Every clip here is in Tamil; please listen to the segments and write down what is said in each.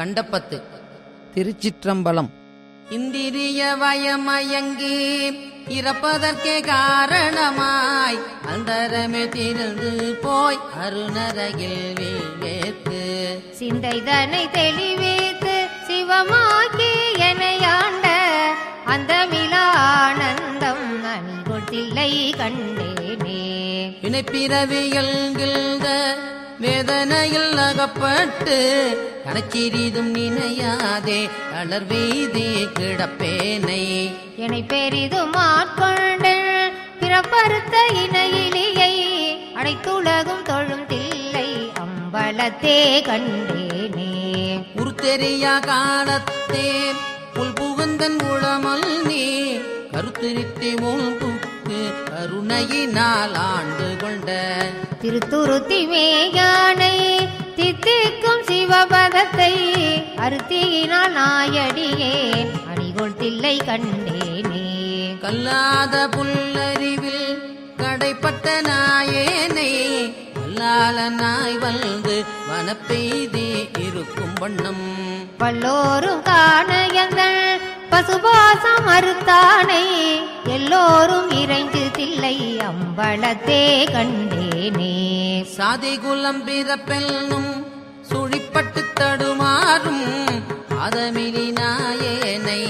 கண்டப்பத்து திருச்சிற்றம்பலம் இந்திரிய வயமயங்கி இறப்பதற்கே காரணமாய் அந்தரமே திருந்து போய் அருணரகில் வீழ்வேற்கு சிந்தைதனை தெளிவித்து சிவமாக்கி எனையாண்ட அந்த ஆனந்தம் அணிகொட்டில்லை கண்டேனே வினைப்பிறவியல் கிழ்ந்த வேதனையில் அகப்பட்டு கணச்சிறிதும் நினையாதே அலர்வீதி கிடப்பேனை என்னை பெரிதும் ஆட்கொண்டு பிறப்பறுத்த இணையிலியை அனைத்துலகும் தொழும் தில்லை அம்பலத்தே கண்டேனே உருத்தெரியா காலத்தே புல் புகுந்தன் உளமல் நீ கருத்திருத்தி மூழ்புக்கு கருணையினால் ஆண்டு கொண்ட திருத்துருத்தி மேயானை தித்திக்கும் சிவபதத்தை அருத்தியினால் நாயடியேன் அணிகொள் தில்லை கண்டேனே கல்லாத புல்லறிவில் கடைப்பட்ட நாயேனை கல்லால நாய் வந்து வனப்பெய்தி இருக்கும் வண்ணம் பல்லோரும் காண எங்கள் பசுபாசம் மறுத்தானை எல்லோரும் இறைந்து தில்லை அம்பலத்தே கண்டேனே சாதி குலம் பிறப்பெல்லும் சுழிப்பட்டு தடுமாறும் அதமிலி நாயேனை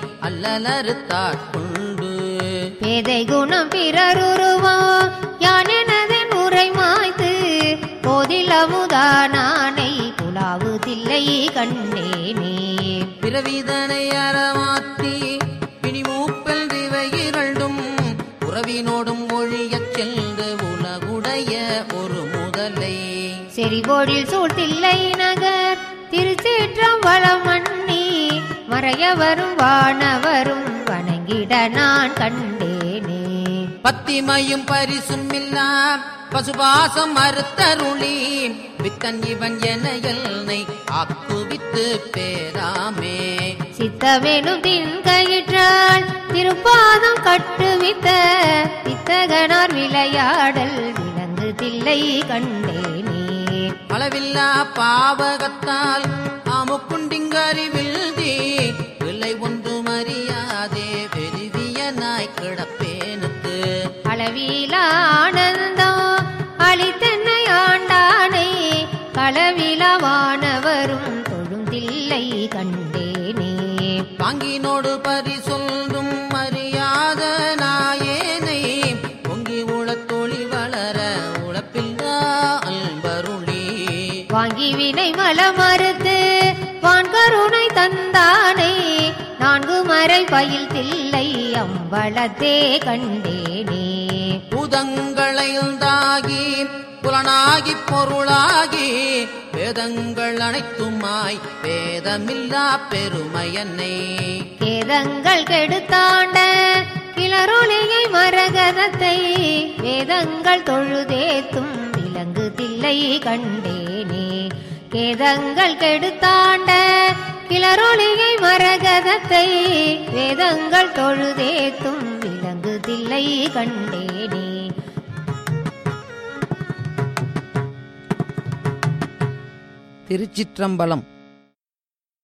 அல்லலறுத்தாட்கொண்டு பேதை குணம் பிறருருவம் யான் எனதன் உரை மாய்த்து போதில் அமுதானானை குலாவு தில்லை கண்டேனே பிறவிதனை அறமாத்தி பிணிமூப்பல் திவை இரண்டும் உறவினோடும் ஒழியச் சென்று உலகுடைய ஒரு முதலை செறிபோடில் சூழ்த்தில்லை நகர் திருச்சேற்றம் வளம் மண்ணி மறையவரும் வானவரும் வணங்கிட நான் கண்டேனே பத்திமையும் பரிசும் இல்லா பசுபாசம் மறுத்தருளி வித்தன் இவன் என எல்லை ஆக்குவித்து பேராமே சித்தமெனும் தின்கயிற்றால் திருப்பாதம் கட்டுவித்த வித்தகனார் விளையாடல் விலங்கு தில்லை கண்டேனே அளவில்லா பாவகத்தால் அமுக்குண்டிங்கறிவில் தீ விலை ஒன்று மறியாதே பெருவிய நாய் கிடப்பேனுக்கு அளவில ஆனந்தம் அளித்தென்னை ஆண்டானை களவிலவானவரும் தொழும் தில்லை கண்டேனே பாங்கினோடு பரிசொல்லும் அறியாத நாயேனை பொங்கி உளத்தொளி வளர உழப்பில்லா அன்பருளி வாங்கி வினை மலமறுத்து வான் கருணை தந்தானை நான்கு மறை பயில் தில்லை அம்பலத்தே கண்டேனே பூதங்களைந்தாகி புலனாகி பொருளாகி வேதங்கள் அனைத்துமாய் வேதமில்லா பெருமையன்னை வேதங்கள் கெடுத்தாண்ட கிளரொளியை மரகதத்தை வேதங்கள் தொழுதேத்தும் விலங்கு தில்லை கண்டேனே வேதங்கள் கெடுத்தாண்ட கிளரொளியை மரகதத்தை வேதங்கள் தொழுதேத்தும் விலங்கு தில்லை கண்டேனே திருச்சிற்றம்பலம்